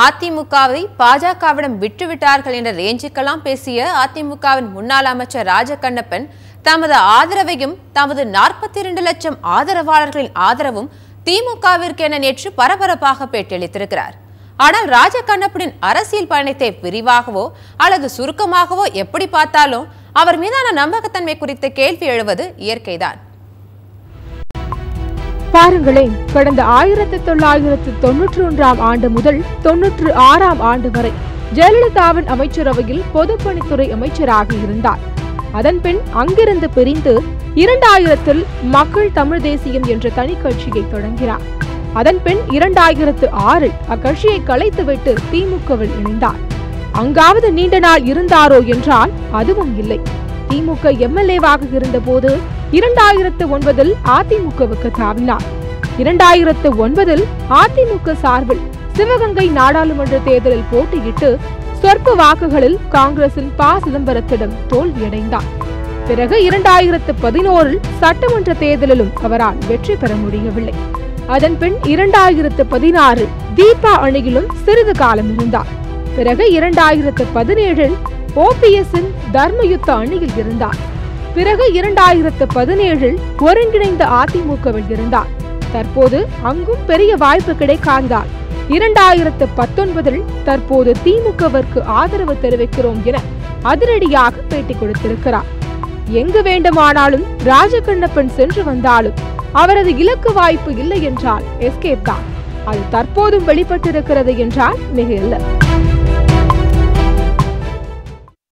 அதிமுகவை பாஜகவிடம் விட்டுவிட்டார்கள் என்ற ரேஞ்சுக்கெல்லாம் பேசிய அதிமுகவின் முன்னாள் அமைச்சர் ராஜகண்ணப்பன் தமது ஆதரவையும் தமது நாற்பத்தி இரண்டு லட்சம் ஆதரவாளர்களின் ஆதரவும் திமுகவிற்கு என நேற்று பரபரப்பாக பேட்டியளித்திருக்கிறார் ஆனால் ராஜகண்ணப்பனின் அரசியல் பயணத்தை விரிவாகவோ அல்லது சுருக்கமாகவோ எப்படி பார்த்தாலும் அவர் மீதான நம்பகத்தன்மை குறித்த கேள்வி எழுவது இயற்கைதான் பாருங்களேன் கடந்த ஆயிரத்தி தொள்ளாயிரத்து தொன்னூற்றி ஒன்றாம் ஆண்டு முதல் தொன்னூற்று ஆறாம் ஆண்டு வரை ஜெயலலிதாவின் அமைச்சரவையில் பொதுப்பணித்துறை அமைச்சராக இருந்தார் அதன்பின் அங்கிருந்து பிரிந்து இரண்டாயிரத்தில் மக்கள் தமிழ் தேசியம் என்ற தனி கட்சியை தொடங்கினார் அதன்பின் இரண்டாயிரத்து ஆறில் அக்கட்சியை கலைத்துவிட்டு திமுகவில் இணைந்தார் அங்காவது நீண்ட நாள் இருந்தாரோ என்றால் அதுவும் இல்லை திமுக எம்எல்ஏவாக இருந்தபோது இரண்டாயிரத்து ஒன்பதில் அதிமுகவுக்கு தாவினார் இரண்டாயிரத்து ஒன்பதில் அதிமுக சார்பில் சிவகங்கை நாடாளுமன்ற தேர்தலில் போட்டியிட்டு சொற்ப வாக்குகளில் காங்கிரசின் ப சிதம்பரத்திடம் தோல்வியடைந்தார் பிறகு இரண்டாயிரத்து பதினோரில் சட்டமன்ற தேர்தலிலும் அவரால் வெற்றி பெற முடியவில்லை அதன்பின் இரண்டாயிரத்து பதினாறில் தீபா அணியிலும் சிறிது காலம் இருந்தார் பிறகு இரண்டாயிரத்து பதினேழில் ஓபிஎஸ்ஸின் தர்மயுத்த அணியில் இருந்தார் பிறகு இரண்டாயிரத்து பதினேழில் ஒருங்கிணைந்த அதிமுகவில் இருந்தார் தற்போது அங்கும் பெரிய வாய்ப்பு கிடைக்காததால் இரண்டாயிரத்து பத்தொன்பதில் தற்போது திமுகவிற்கு ஆதரவு தெரிவிக்கிறோம் என அதிரடியாக பேட்டி கொடுத்திருக்கிறார் எங்கு வேண்டுமானாலும் ராஜகண்ணப்பன் சென்று வந்தாலும் அவரது இலக்கு வாய்ப்பு இல்லை என்றால் எஸ்கேப் தான் அது தற்போதும் வெளிப்பட்டிருக்கிறது என்றால் மிகையில்லை